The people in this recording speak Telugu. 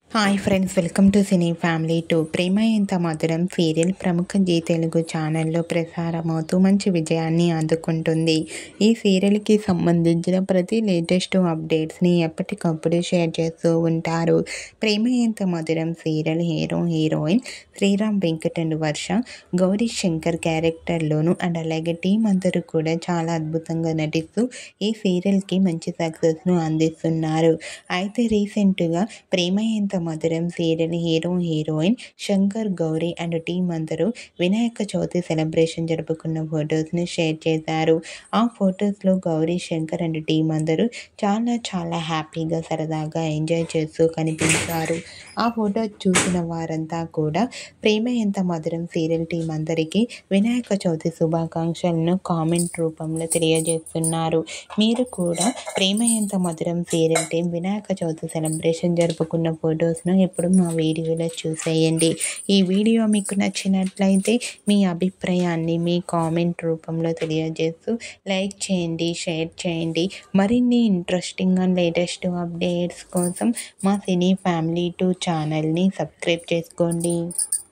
hi friends welcome to cine family two Prema Entha Madhuram serial ప్రముఖ జీ తెలుగు ఛానల్లో ప్రసారమవుతూ మంచి విజయాన్ని అందుకుంటుంది ఈ సీరియల్కి సంబంధించిన ప్రతి లేటెస్ట్ అప్డేట్స్ని ఎప్పటికప్పుడు షేర్ చేస్తూ ఉంటారు Prema Entha Madhuram serial hero heroine Sriram Venkat and Varsha Gowri Shankar క్యారెక్టర్లోను అండ్ అలాగే టీం అందరూ కూడా చాలా అద్భుతంగా నటిస్తూ ఈ సీరియల్కి మంచి సక్సెస్ను అందిస్తున్నారు అయితే రీసెంట్గా Prema Entha Madhuram serial hero heroine Shankar Gowri and team అందరూ వినాయక చవితి సెలబ్రేషన్ జరుపుకున్న ఫొటోస్ని షేర్ చేశారు ఆ ఫొటోస్లో గౌరీ శంకర్ అండ్ టీం అందరూ చాలా చాలా హ్యాపీగా సరదాగా ఎంజాయ్ చేస్తూ కనిపించారు ఆ ఫోటో చూసిన వారంతా కూడా ప్రేమ ఎంత మధురం సీరియల్ టీం అందరికీ వినాయక చవితి శుభాకాంక్షలను కామెంట్ రూపంలో తెలియజేస్తున్నారు మీరు కూడా Prema Entha Madhuram serial team Vinayaka Chavithi celebration జరుపుకున్న ఫొటోస్ను ఇప్పుడు మా వీడియోలో చూసేయండి ఈ వీడియో మీకు నచ్చినట్లయితే మీ అభిప్రాయాన్ని మీ కామెంట్ రూపంలో తెలియజేస్తూ లైక్ చేయండి షేర్ చేయండి మరిన్ని ఇంట్రెస్టింగ్ అండ్ లేటెస్ట్ అప్డేట్స్ కోసం మా సినీ ఫ్యామిలీ టూ ఛానల్ని సబ్స్క్రైబ్ చేసుకోండి